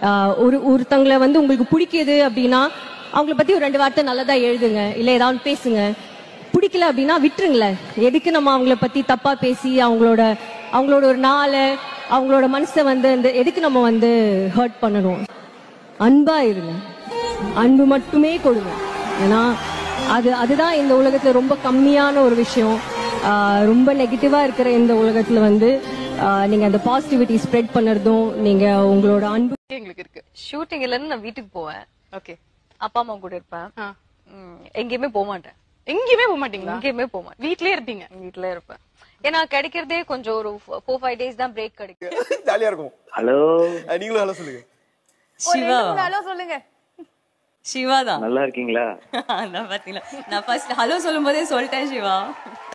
ஆஹ் ஒரு ஒருத்தங்களை வந்து உங்களுக்கு பிடிக்குது அப்படின்னா அவங்கள பத்தி ஒரு ரெண்டு வார்த்தை நல்லதா எழுதுங்க இல்ல ஏதாவது பேசுங்க பிடிக்கல அப்படின்னா விட்டுருங்களேன் எதுக்கு நம்ம அவங்கள பத்தி தப்பா பேசி அவங்களோட அவங்களோட ஒரு நாளை அவங்களோட மனசை வந்து இந்த எதுக்கு நம்ம வந்து ஹர்ட் பண்ணணும் அன்பா இருங்க அன்பு மட்டுமே கொடுங்க ஏன்னா அது அதுதான் இந்த உலகத்துல ரொம்ப கம்மியான ஒரு விஷயம் ஆஹ் ரொம்ப நெகட்டிவா இருக்கிற இந்த உலகத்துல வந்து ஆஹ் நீங்க அந்த பாசிட்டிவிட்டி ஸ்ப்ரெட் பண்ணுறதும் நீங்க உங்களோட அன்பு எங்களுக்கு இருக்கு ஷூட்டிங் இல்லைன்னு நான் வீட்டுக்கு போவேன் ஓகே அப்பா அம்மா கூட இருப்பேன் ம், எங்கேயுமே போக மாட்டேன் எங்கேயுமே போக மாட்டீங்களா எங்கேயுமே போக மாட்டேன் வீட்லயே இருப்பீங்க வீட்ல இருப்பேன் ஏன்னா கிடைக்கிறதே கொஞ்சம் ஒரு ஃபோர் ஃபைவ் டேஸ் தான் பிரேக் கிடைக்கும் ஜாலியா இருக்கும் ஹலோ அஹ் நீங்களும் ஹலோ சொல்லுங்க சிவா ஹலோ சொல்லுங்க சிவா தான் நல்லா இருக்கீங்களா அதான் பாத்தீங்களா நான் ஃபர்ஸ்ட் ஹலோ சொல்லும் போதே சொல்லிட்டேன் சிவா